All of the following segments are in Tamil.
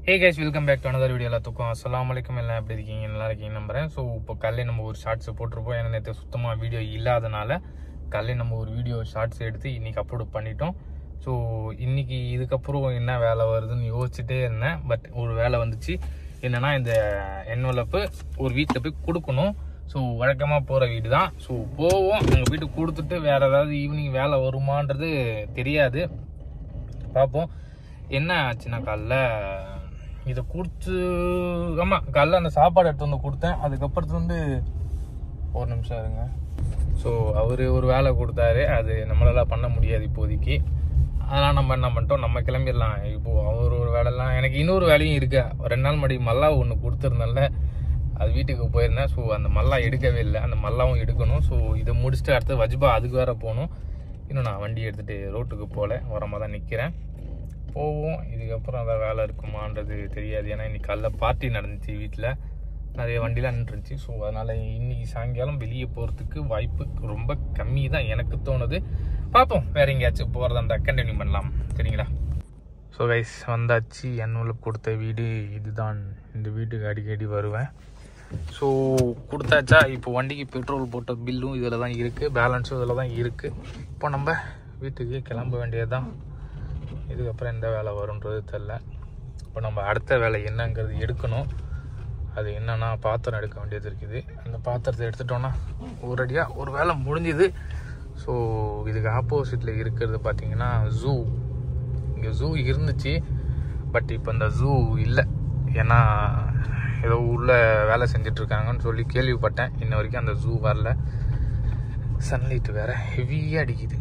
Hey guys welcome back to another video எல்லாத்துக்கும் அஸ்ஸலாமு அலைக்கும் எல்லாம் எப்படி இருக்கீங்க நல்லா இருக்கீங்க நம்புறேன் ஸோ இப்போ காலையில் நம்ம ஒரு ஷார்ட்ஸ் போட்டிருப்போம் ஏன்னா நேற்று சுத்தமாக வீடியோ இல்லாதனால காலையில் நம்ம ஒரு வீடியோ ஷார்ட்ஸ் எடுத்து இன்னைக்கு அப்லோட் பண்ணிட்டோம் ஸோ இன்னைக்கு இதுக்கப்புறம் என்ன வேலை வருதுன்னு யோசிச்சுட்டே இருந்தேன் பட் ஒரு வேலை வந்துச்சு என்னன்னா இந்த என்வலப்பு ஒரு வீட்டில் போய் கொடுக்கணும் ஸோ வழக்கமாக போகிற வீடு தான் ஸோ போவோம் எங்கள் வீட்டுக்கு கொடுத்துட்டு வேறு ஏதாவது ஈவினிங் வேலை வருமான்றது தெரியாது பார்ப்போம் என்ன ஆச்சுன்னா காலைல இதை கொடுத்து ஆமாம் காலைல அந்த சாப்பாடு எடுத்து வந்து கொடுத்தேன் அதுக்கப்புறத்துல வந்து ஒரு நிமிஷம் இருங்க ஸோ அவர் ஒரு வேலை கொடுத்தாரு அது நம்மளால பண்ண முடியாது இப்போதைக்கு அதெல்லாம் நம்ம என்ன பண்ணிட்டோம் நம்ம கிளம்பிடலாம் இப்போ அவர் ஒரு வேலைலாம் எனக்கு இன்னொரு வேலையும் இருக்கு ரெண்டு நாள் முன்னாடி மல்லா ஒன்று கொடுத்துருந்தேன்ல அது வீட்டுக்கு போயிருந்தேன் ஸோ அந்த மல்லா எடுக்கவே இல்லை அந்த மல்லாவும் எடுக்கணும் ஸோ இதை முடிச்சுட்டு அடுத்து வஜ்பா அதுக்கு வேற போகணும் இன்னும் நான் வண்டி எடுத்துகிட்டு ரோட்டுக்கு போகல ஓரமாக தான் நிற்கிறேன் போவோம் இதுக்கப்புறம் அதான் வேலை இருக்குமான்றது தெரியாது ஏன்னா இன்னைக்கு காலைல பார்ட்டி நடந்துச்சு வீட்டில் நிறைய வண்டிலாம் நின்றுச்சு ஸோ அதனால் இன்னைக்கு சாயங்காலம் வெளியே போகிறதுக்கு வாய்ப்பு ரொம்ப கம்மி தான் எனக்கு தோணுது பார்ப்போம் வேற எங்கேயாச்சும் போகிறதா இருந்தால் கண்டினியூ பண்ணலாம் சரிங்களா ஸோ கைஸ் வந்தாச்சு என்னுள்ள கொடுத்த வீடு இதுதான் இந்த வீட்டுக்கு அடிக்கடி வருவேன் ஸோ கொடுத்தாச்சா இப்போ வண்டிக்கு பெட்ரோல் போட்ட பில்லும் இதில் தான் இருக்குது பேலன்ஸும் இதில் தான் இருக்குது இப்போ நம்ம வீட்டுக்கு கிளம்ப வேண்டியது தான் இதுக்கப்புறம் எந்த வேலை வரும்ன்றது தெரில இப்போ நம்ம அடுத்த வேலை என்னங்கிறது எடுக்கணும் அது என்னன்னா பாத்திரம் எடுக்க வேண்டியது இருக்குது அந்த பாத்திரத்தை எடுத்துட்டோன்னா ஒரு அடியாக ஒரு வேலை முடிஞ்சுது ஸோ இதுக்கு ஆப்போசிட்டில் இருக்கிறது பார்த்தீங்கன்னா ஜூ இங்கே ஜூ இருந்துச்சு பட் இப்போ இந்த ஜூ இல்லை ஏன்னா ஏதோ உள்ள வேலை செஞ்சுட்டு இருக்காங்கன்னு சொல்லி கேள்விப்பட்டேன் இன்ன வரைக்கும் அந்த ஜூ வரல சன்லைட் வேற ஹெவியாக அடிக்குது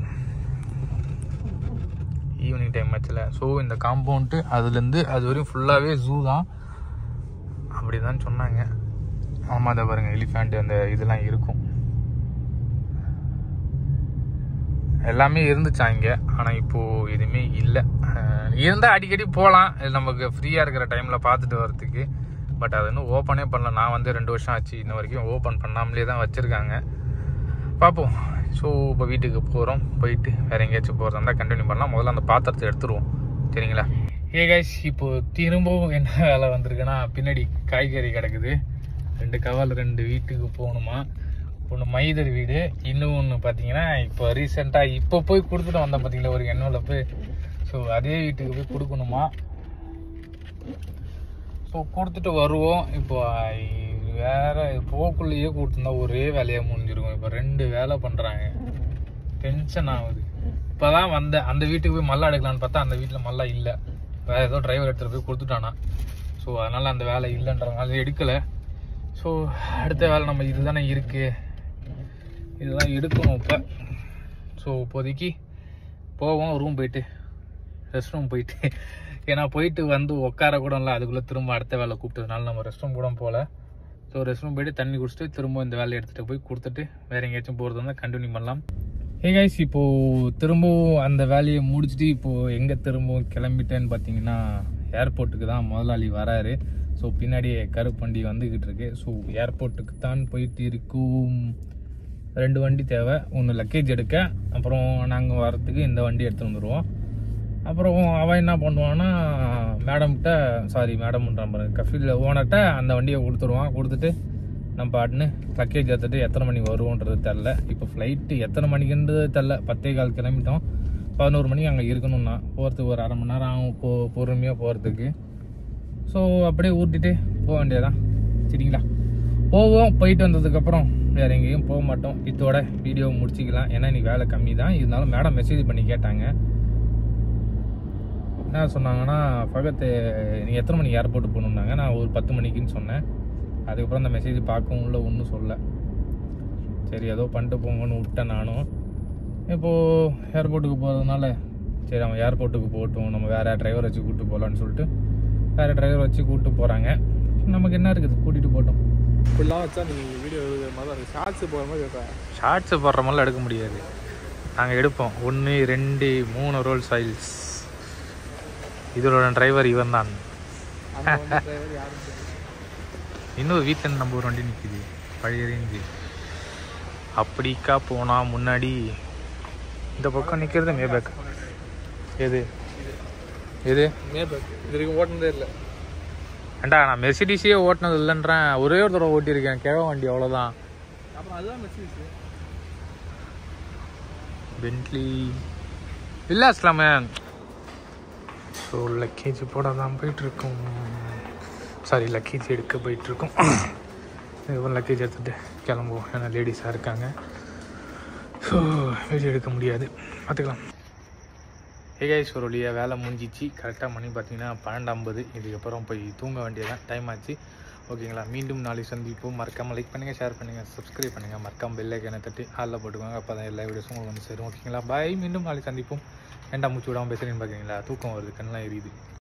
ஈவினிங் டைம் ஆச்சுல ஸோ இந்த காம்பவுண்டு அதுலேருந்து அது வரையும் ஃபுல்லாகவே ஜூ தான் அப்படி தான் சொன்னாங்க ஆமாம் அதை பாருங்க எலிஃபேண்ட் அந்த இதெல்லாம் இருக்கும் எல்லாமே இருந்துச்சா இங்கே ஆனால் இப்போது எதுவுமே இல்லை இருந்தால் அடிக்கடி போகலாம் நமக்கு ஃப்ரீயாக இருக்கிற டைமில் பார்த்துட்டு வரதுக்கு பட் அது இன்னும் ஓப்பனே பண்ணல நான் வந்து ரெண்டு வருஷம் ஆச்சு இன்ன வரைக்கும் ஓப்பன் பண்ணாமலே தான் வச்சுருக்காங்க பார்ப்போம் ஸோ இப்போ வீட்டுக்கு போகிறோம் போயிட்டு வேறு எங்கேயாச்சும் போகிறதா இருந்தால் கண்டினியூ பண்ணலாம் முதல்ல அந்த பாத்திரத்தை எடுத்துருவோம் சரிங்களா ஏ கைஸ் இப்போ திரும்பவும் என்ன வேலை வந்திருக்குன்னா பின்னாடி காய்கறி கிடக்குது ரெண்டு கவல் ரெண்டு வீட்டுக்கு போகணுமா ஒன்று மைதர் வீடு இன்னும் ஒன்று பார்த்தீங்கன்னா இப்போ ரீசெண்டாக இப்போ போய் கொடுத்துட்டு வந்தேன் பார்த்தீங்களா ஒரு எண்ணூரில் போய் ஸோ அதே வீட்டுக்கு போய் கொடுக்கணுமா ஸோ கொடுத்துட்டு வருவோம் இப்போ ஐ- வேற போக்குள்ளேயே கொடுத்துருந்தா ஒரே வேலையாக முடிஞ்சிருக்கும் இப்போ ரெண்டு வேலை பண்ணுறாங்க டென்ஷன் ஆகுது இப்போ தான் வந்தேன் அந்த வீட்டுக்கு போய் மல்லா எடுக்கலான்னு பார்த்தா அந்த வீட்டில் மல்லா இல்லை வேற ஏதோ டிரைவர் எடுத்துகிட்டு போய் கொடுத்துட்டானா ஸோ அதனால் அந்த வேலை இல்லைன்றதுனால எடுக்கலை ஸோ அடுத்த வேலை நம்ம இதுதானே இருக்குது இதுதான் எடுக்கணும் இப்போ ஸோ இப்போதைக்கு போவோம் ரூம் போயிட்டு ரெஸ்ட் ரூம் போயிட்டு ஏன்னா போயிட்டு வந்து உட்கார கூட இல்லை அதுக்குள்ளே திரும்ப அடுத்த வேலை கூப்பிட்டதுனால நம்ம ரெஸ்ட் ரூம் கூட போகல ஸோ ரெஸ்ட் ரூம் போயிட்டு தண்ணி குடிச்சிட்டு திரும்ப இந்த வேலையை எடுத்துகிட்டு போய் கொடுத்துட்டு வேற எங்கேயாச்சும் போகிறது இருந்தால் கண்டினியூ பண்ணலாம் ஹே கைஸ் இப்போது திரும்பவும் அந்த வேலையை முடிச்சுட்டு இப்போது எங்கே திரும்பவும் கிளம்பிட்டேன்னு பார்த்தீங்கன்னா ஏர்போர்ட்டுக்கு தான் முதலாளி வராரு ஸோ பின்னாடி கருப்பண்டி வந்துக்கிட்டு இருக்கு ஸோ ஏர்போர்ட்டுக்கு தான் போயிட்டு இருக்கும் ரெண்டு வண்டி தேவை ஒன்று லக்கேஜ் எடுக்க அப்புறம் நாங்கள் வரத்துக்கு இந்த வண்டி எடுத்துகிட்டு வந்துடுவோம் அப்புறம் அவன் என்ன பண்ணுவான்னா மேடம்கிட்ட சாரி மேடம்ன்ற பாருங்க கஃபீல் ஓனர்கிட்ட அந்த வண்டியை கொடுத்துருவான் கொடுத்துட்டு நம்ம பாட்டுன்னு லக்கேஜ் எடுத்துட்டு எத்தனை மணிக்கு வருவோன்றது தெரில இப்போ ஃப்ளைட்டு எத்தனை மணிக்குன்றது தெரில பத்தே கால் கிளம்பிட்டோம் பதினோரு மணிக்கு அங்கே இருக்கணும்னா போகிறதுக்கு ஒரு அரை மணி நேரம் ஆகும் போ பொறுமையாக போகிறதுக்கு ஸோ அப்படியே ஊட்டிட்டு போக வேண்டியதான் சரிங்களா போவோம் போயிட்டு வந்ததுக்கப்புறம் வேறு எங்கேயும் போக மாட்டோம் இதோட வீடியோ முடிச்சிக்கலாம் ஏன்னா இன்னைக்கு வேலை கம்மி தான் இருந்தாலும் மேடம் மெசேஜ் பண்ணி கேட்டாங்க என்ன சொன்னாங்கன்னா பகத்து நீங்கள் எத்தனை மணிக்கு ஏர்போர்ட் போகணுன்னாங்க நான் ஒரு பத்து மணிக்குன்னு சொன்னேன் அதுக்கப்புறம் அந்த மெசேஜ் பார்க்கவும் இல்லை ஒன்றும் சொல்ல சரி ஏதோ பண்ணிட்டு போங்கன்னு விட்டேன் நானும் இப்போது ஏர்போர்ட்டுக்கு போகிறதுனால சரி அவன் ஏர்போர்ட்டுக்கு போகட்டும் நம்ம வேறு டிரைவர் வச்சு கூப்பிட்டு போகலான்னு சொல்லிட்டு வேறு டிரைவர் வச்சு கூப்பிட்டு போகிறாங்க நமக்கு என்ன இருக்குது கூட்டிகிட்டு போட்டோம் இப்படிலாம் வச்சா நீ வீடியோ எழுதுற மாதிரி தான் ஷார்ட்ஸ் போகிற மாதிரி கேட்பேன் ஷார்ட்ஸு போடுற மாதிரிலாம் எடுக்க முடியாது நாங்கள் எடுப்போம் ஒன்று ரெண்டு மூணு ரோல் சைல்ஸ் இதோட டிரைவர் இவன் தான் அந்த வண்டி டிரைவர் யாரும் தெரியல. இன்னொரு வீட்டில் நம்ம ஒரு வண்டி நிற்கிது பழைய ரேஞ்சு அப்படிக்கா போனால் முன்னாடி இந்த பக்கம் நிற்கிறது மேபேக் எது எது மேபேக் இது வரைக்கும் ஓட்டினதே இல்லை ஏண்டா நான் மெர்சிடிஸே ஓட்டினது இல்லைன்றேன் ஒரே ஒரு தடவை ஓட்டியிருக்கேன் கிழவ வண்டி அவ்வளோதான் அப்புறம் அதுதான் மெசேஜ் பென்ட்லி இல்லை அஸ்லாமே ஸோ லக்கேஜ் போட தான் போயிட்டுருக்கோம் சாரி லக்கேஜ் எடுக்க போயிட்டுருக்கோம் இதுக்கப்புறம் லக்கேஜ் எடுத்துகிட்டு கிளம்புவோம் ஏன்னா லேடிஸாக இருக்காங்க ஸோ வீடியோ எடுக்க முடியாது பார்த்துக்கலாம் ஏகாய்ஸ் ஒரு வழியாக வேலை முடிஞ்சிச்சு கரெக்டாக மணி பார்த்தீங்கன்னா பன்னெண்டு ஐம்பது இதுக்கப்புறம் போய் தூங்க வேண்டியதான் டைம் ஆச்சு ஓகேங்களா மீண்டும் நாளை சந்திப்போம் மறக்காமல் லைக் பண்ணுங்கள் ஷேர் பண்ணுங்கள் சப்ஸ்கிரைப் பண்ணுங்கள் மறக்காமல் பெல் ஐக்கனை தட்டி ஹாலில் போட்டுக்கோங்க அப்போ தான் எல்லா வீடியோஸும் உங்களுக்கு வந்து சேரும் ஓகேங்களா பாய் மீண்டும் நாளை சந்திப்போம் ஏன்டா மூச்சு விடாமல் பேசுகிறேன்னு பார்க்குறீங்களா தூக்கம் வருது கண்ணெலாம் எரியுது